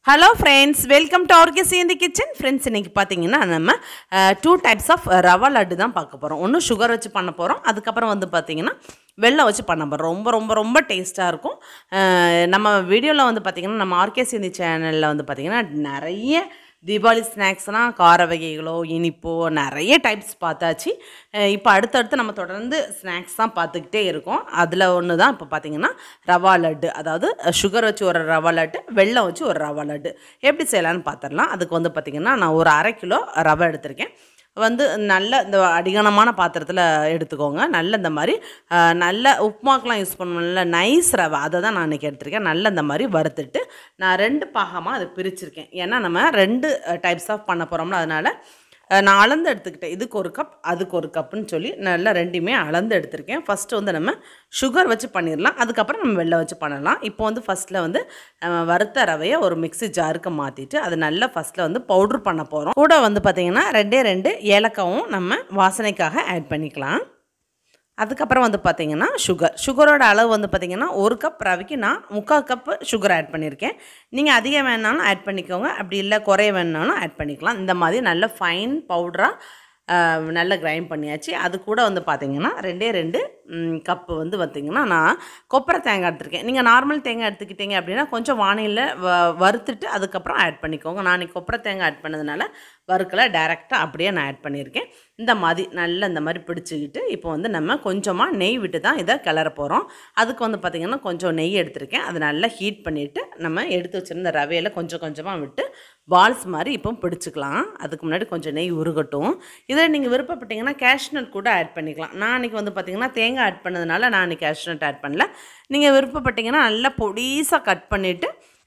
hello friends welcome to RKC இந்த kitchen friends இன்றைக்கி பார்த்தீங்கன்னா நம்ம two types of rava laddu தான் பார்க்க போகிறோம் ஒன்று சுகர் வச்சு பண்ண போகிறோம் அதுக்கப்புறம் வந்து பார்த்தீங்கன்னா வெள்ளம் வச்சு பண்ண போகிறோம் ரொம்ப ரொம்ப ரொம்ப டேஸ்ட்டாக இருக்கும் அஹ், நம்ம வீடியோவில் வந்து பார்த்திங்கன்னா நம்ம ஆர்கேசி இந்த சேனலில் வந்து பார்த்திங்கன்னா நிறைய தீபாவளி ஸ்நாக்ஸ்னால் கார வகைகளோ இனிப்போ நிறைய டைப்ஸ் பார்த்தாச்சு அஹ் இப்போ அடுத்தடுத்து நம்ம தொடர்ந்து ஸ்நாக்ஸ் தான் பார்த்துக்கிட்டே இருக்கோம் அதில் ஒன்று தான் இப்போ பார்த்தீங்கன்னா ரவா லட்டு அதாவது சுகர் வச்சு ஒரு ரவா லட்டு வெல்லம் வச்சு ஒரு ரவா லட்டு எப்படி செய்யலான்னு பார்த்துடலாம் அதுக்கு வந்து பார்த்திங்கன்னா நான் ஒரு அரை கிலோ ரவை எடுத்திருக்கேன் வந்து நல்ல இந்த அடிகனமான பாத்திரத்தில் எடுத்துக்கோங்க நல்ல இந்த மாதிரி அஹ், நல்ல உப்புமாக்கெலாம் யூஸ் பண்ணுவோம்ல நைஸ் ரவை அதை தான் நான் இன்றைக்கி எடுத்திருக்கேன் நல்ல இந்த மாதிரி வறுத்துட்டு நான் ரெண்டு பாகமாக அதை பிரிச்சிருக்கேன் ஏன்னா நம்ம ரெண்டு டைப்ஸ் ஆஃப் பண்ண போகிறோம்ல அதனால் அஹ், நான் அளந்து எடுத்துக்கிட்டேன் இதுக்கு ஒரு கப் அதுக்கு ஒரு கப்புன்னு சொல்லி நல்லா ரெண்டுமே அளந்து எடுத்திருக்கேன் ஃபஸ்ட்டு வந்து நம்ம சுகர் வச்சு பண்ணிடலாம் அதுக்கப்புறம் நம்ம வெள்ளை வச்சு பண்ணலாம் இப்போ வந்து ஃபஸ்ட்டில் வந்து நம்ம வறுத்த ரவையை ஒரு மிக்ஸி ஜாருக்கு மாற்றிட்டு அது நல்லா ஃபஸ்ட்டில் வந்து பவுட்ரு பண்ண போகிறோம் கூட வந்து பார்த்திங்கன்னா ரெண்டே ரெண்டு ஏலக்காவும் நம்ம வாசனைக்காக ஆட் பண்ணிக்கலாம் அதுக்கப்புறம் வந்து பார்த்திங்கன்னா சுகர் சுகரோட அளவு வந்து பார்த்திங்கன்னா ஒரு கப் ரவைக்கு நான் முக்கால் கப்பு சுகர் ஆட் பண்ணியிருக்கேன் நீங்கள் அதிகம் வேணாலும் ஆட் பண்ணிக்கோங்க அப்படி இல்லை குறைய வேணாலும் ஆட் பண்ணிக்கலாம் இந்த மாதிரி நல்ல ஃபைன் பவுடராக நல்லா கிரைண்ட் பண்ணியாச்சு அது கூட வந்து பார்த்திங்கன்னா ரெண்டே ரெண்டு கப்பு வந்து பார்த்திங்கன்னா நான் கொப்பரை தேங்காய் எடுத்திருக்கேன் நீங்கள் நார்மல் தேங்காய் எடுத்துக்கிட்டீங்க அப்படின்னா கொஞ்சம் வானிலையில் வ வறுத்துட்டு அதுக்கப்புறம் ஆட் பண்ணிக்கோங்க நான் இன்னைக்கு கொப்பரை தேங்காய் ஆட் பண்ணதுனால வறுக்கலை டேரெக்டாக அப்படியே நான் ஆட் பண்ணியிருக்கேன் இந்த மாதிரி நல்லா இந்த மாதிரி பிடிச்சிக்கிட்டு இப்போ வந்து நம்ம கொஞ்சமாக நெய் விட்டு தான் இதை கிளற போகிறோம் அதுக்கு வந்து பார்த்திங்கன்னா கொஞ்சம் நெய் எடுத்திருக்கேன் அதை நல்லா ஹீட் பண்ணிவிட்டு நம்ம எடுத்து வச்சுருந்த ரவையில் கொஞ்சம் கொஞ்சமாக விட்டு பால்ஸ் மாதிரி இப்போ பிடிச்சிக்கலாம் அதுக்கு முன்னாடி கொஞ்சம் நெய் உருகட்டும் இதில் நீங்கள் விருப்பப்பட்டீங்கன்னா கேஷ்நட் கூட ஆட் பண்ணிக்கலாம் நான் அன்றைக்கி வந்து பார்த்திங்கன்னா தேங்காய் ஆட் பண்ணதுனால நான் அன்றைக்கி கேஷ்நட் ஆட் பண்ணல நீங்கள் விருப்பப்பட்டீங்கன்னா நல்லா பொடிசாக கட் பண்ணிவிட்டு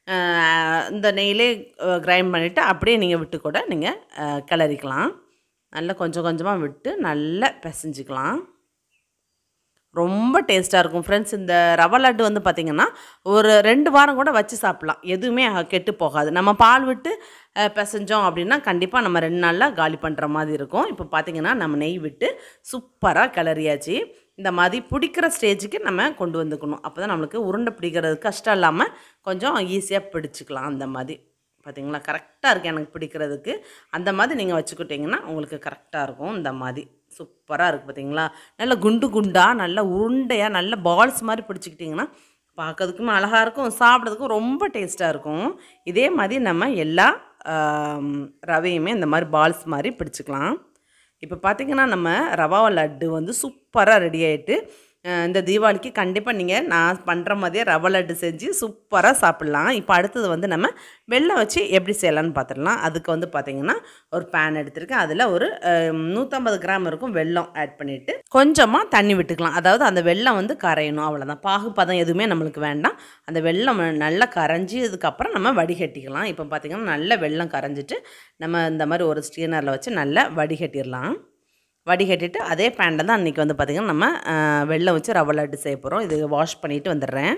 இந்த நெய்யிலே கிரைண்ட் பண்ணிவிட்டு அப்படியே நீங்கள் விட்டு கூட நீங்கள் கிளறிக்கலாம் நல்லா கொஞ்சம் கொஞ்சமாக விட்டு நல்லா பிசைஞ்சிக்கலாம் ரொம்ப டேஸ்ட்டாக இருக்கும் ஃப்ரெண்ட்ஸ் இந்த ரவை லட்டு வந்து பார்த்திங்கன்னா ஒரு ரெண்டு வாரம் கூட வச்சு சாப்பிட்லாம் எதுவுமே அஹ், கெட்டு போகாது நம்ம பால் விட்டு அஹ், பிசைஞ்சோம் அப்படின்னா கண்டிப்பாக நம்ம ரெண்டு நாளில் காலி பண்ணுற மாதிரி இருக்கும் இப்போ பார்த்திங்கன்னா நம்ம நெய் விட்டு சூப்பராக கிளறியாச்சு இந்த மாதிரி பிடிக்கிற ஸ்டேஜுக்கு நம்ம கொண்டு வந்துக்கணும் அப்போ தான் நம்மளுக்கு உருண்டை பிடிக்கிறது கஷ்டம் இல்லாமல் கொஞ்சம் ஈஸியாக பிடிச்சிக்கலாம் அந்த மாதிரி பார்த்தீங்களா கரெக்டாக இருக்குது எனக்கு பிடிக்கிறதுக்கு அந்த மாதிரி நீங்கள் வச்சுக்கிட்டிங்கன்னா உங்களுக்கு கரெக்டாக இருக்கும் இந்த மாதிரி சூப்பராக இருக்குது பார்த்தீங்களா நல்ல குண்டு குண்டாக நல்ல உருண்டையாக நல்ல பால்ஸ் மாதிரி பிடிச்சிக்கிட்டிங்கன்னா பார்க்கறதுக்கும் அழகாக இருக்கும் சாப்பிட்றதுக்கும் ரொம்ப டேஸ்ட்டாக இருக்கும் இதே மாதிரி நம்ம எல்லா ஆம், ரவையுமே இந்த மாதிரி பால்ஸ் மாதிரி பிடிச்சிக்கலாம் இப்போ பார்த்தீங்கன்னா நம்ம ரவா லட்டு வந்து சூப்பராக ரெடி ஆகிட்டு இந்த தீபாவளிக்கு கண்டிப்பாக நீங்கள் நான் பண்ணுற மாதிரியே ரவா லட்டு செஞ்சு சூப்பராக சாப்பிட்லாம் இப்போ அடுத்தது வந்து நம்ம வெள்ளம் வச்சு எப்படி செய்யலாம்னு பார்த்துடலாம் அதுக்கு வந்து பார்த்திங்கன்னா ஒரு பேன் எடுத்திருக்கேன் அதில் ஒரு அஹ், நூற்றம்பது கிராம் இருக்கும் வெல்லம் ஆட் பண்ணிவிட்டு கொஞ்சமாக தண்ணி விட்டுக்கலாம் அதாவது அந்த வெல்லம் வந்து கரையணும் அவ்வளோதான் பாகுபதம் எதுவுமே நம்மளுக்கு வேண்டாம் அந்த வெல்லம் நல்லா கரைஞ்சதுக்கப்புறம் நம்ம வடிகட்டிக்கலாம் இப்போ பார்த்திங்கன்னா நல்ல வெல்லம் கரைஞ்சிட்டு நம்ம இந்த மாதிரி ஒரு ஸ்டீனரில் வச்சு நல்லா வடிகட்டிடலாம் வடிகட்டிட்டு அதே பேனில் தான் அன்றைக்கி வந்து பார்த்திங்கன்னா நம்ம அஹ், வெல்லம் வச்சு ரவை லட்டு செய்ய போகிறோம் இது வாஷ் பண்ணிவிட்டு வந்துடுறேன்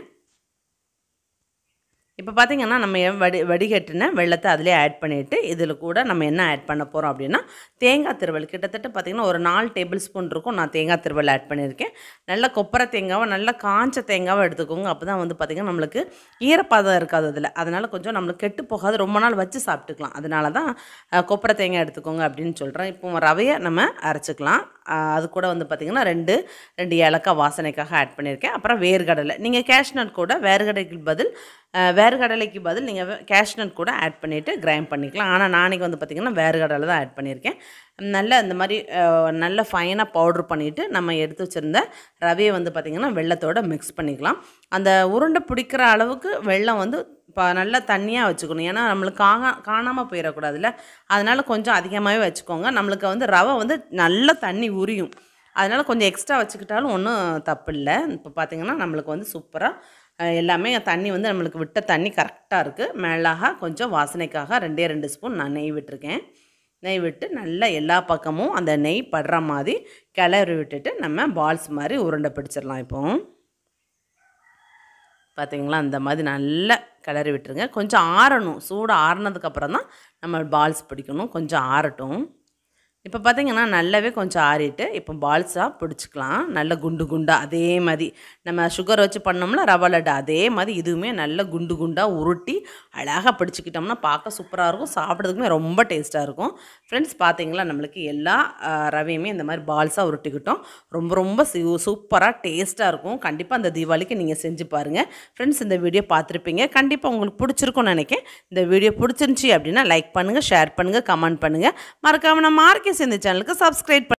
இப்போ பார்த்தீங்கன்னா நம்ம எ- வடி வடிகட்டின வெள்ளத்தை அதிலே ஆட் பண்ணிவிட்டு இதில் கூட நம்ம என்ன ஆட் பண்ண போகிறோம் அப்படின்னா தேங்காய் திருவல் கிட்டத்தட்ட பார்த்திங்கன்னா ஒரு நாலு டேபிள் ஸ்பூன் இருக்கும் நான் தேங்காய் திருவல் ஆட் பண்ணியிருக்கேன் நல்ல கொப்பரை தேங்காவை நல்லா காஞ்ச தேங்காவை எடுத்துக்கோங்க அப்போ தான் வந்து பார்த்திங்கன்னா நம்மளுக்கு ஈரப்பதம் இருக்காது அதில் அதனால் கொஞ்சம் நம்மளுக்கு கெட்டு போகாது ரொம்ப நாள் வச்சு சாப்பிட்டுக்கலாம் அதனால தான் அஹ், கொப்பரை தேங்காய் எடுத்துக்கோங்க அப்படின்னு சொல்கிறேன் இப்போ ரவையை நம்ம அரைச்சிக்கலாம் அஹ், அது கூட வந்து பார்த்திங்கன்னா ரெண்டு ரெண்டு ஏலக்காய் வாசனைக்காக ஆட் பண்ணியிருக்கேன் அப்புறம் வேர்கடலை நீங்கள் கேஷ்நட் கூட வேர்கடலைக்கு பதில் அஹ், வேர்கடலைக்கு பதில் நீங்கள் கேஷ்நட் கூட ஆட் பண்ணிவிட்டு கிரைண்ட் பண்ணிக்கலாம் ஆனால் நாளைக்கு வந்து பார்த்திங்கன்னா வேர்கடலை தான் ஆட் பண்ணியிருக்கேன் நல்ல இந்த மாதிரி அஹ், நல்ல ஃபைனாக பவுட்ரு பண்ணிவிட்டு நம்ம எடுத்து வச்சுருந்த ரவையை வந்து பார்த்திங்கன்னா வெள்ளத்தோட மிக்ஸ் பண்ணிக்கலாம் அந்த உருண்டை பிடிக்கிற அளவுக்கு வெள்ளம் வந்து இப்போ நல்லா தண்ணியாக வச்சுக்கணும் ஏன்னா நம்மளுக்கு காணா காணாமல் போயிடக்கூடாதுல்ல அதனால் கொஞ்சம் அதிகமாகவே வச்சுக்கோங்க நம்மளுக்கு வந்து ரவை வந்து நல்லா தண்ணி உரியும் அதனால் கொஞ்சம் எக்ஸ்ட்ரா வச்சுக்கிட்டாலும் ஒன்றும் தப்பு இல்லை இப்போ பார்த்திங்கன்னா நம்மளுக்கு வந்து சூப்பராக எல்லாமே தண்ணி வந்து நம்மளுக்கு விட்ட தண்ணி கரெக்டாக இருக்குது மேலாக கொஞ்சம் வாசனைக்காக ரெண்டே ரெண்டு ஸ்பூன் நான் நெய் விட்டுருக்கேன் நெய் விட்டு நல்லா எல்லா பக்கமும் அந்த நெய் படுற மாதிரி கிளறி விட்டுட்டு நம்ம பால்ஸ் மாதிரி உருண்டை பிடிச்சிடலாம் இப்போ பார்த்தீங்களா அந்த மாதிரி நல்லா கிளறி விட்டுருங்க கொஞ்சம் ஆறணும் சூடு ஆறுனதுக்கப்புறம் தான் நம்ம பால்ஸ் பிடிக்கணும் கொஞ்சம் ஆறட்டும் இப்போ பார்த்தீங்கன்னா நல்லாவே கொஞ்சம் ஆறிட்டு இப்போ பால்ஸாக பிடிச்சிக்கலாம் நல்ல குண்டு குண்டாக அதே மாதிரி நம்ம சுகர் வச்சு பண்ணோம்ல ரவா லட்டு அதே மாதிரி இதுவுமே நல்ல குண்டு குண்டாக உருட்டி அழகாக பிடிச்சிக்கிட்டோம்னா பார்க்க சூப்பராக இருக்கும் சாப்பிட்றதுக்குமே ரொம்ப டேஸ்ட்டாக இருக்கும் ஃப்ரெண்ட்ஸ் பார்த்தீங்களா நம்மளுக்கு எல்லா அஹ், ரவையுமே இந்த மாதிரி பால்ஸாக உருட்டிக்கிட்டோம் ரொம்ப ரொம்ப சூப்பராக டேஸ்ட்டாக இருக்கும் கண்டிப்பாக அந்த தீபாவளிக்கு நீங்கள் செஞ்சு பாருங்கள் ஃப்ரெண்ட்ஸ் இந்த வீடியோ பார்த்துருப்பீங்க கண்டிப்பாக உங்களுக்கு பிடிச்சிருக்கும்னு நினைக்கிறேன் இந்த வீடியோ பிடிச்சிருந்துச்சி அப்படின்னா லைக் பண்ணுங்கள் ஷேர் பண்ணுங்கள் கமெண்ட் பண்ணுங்கள் மறக்காம நம்ம ஆர்கேஸ் இந்த சேனலுக்கு சப்ஸ்கிரைப்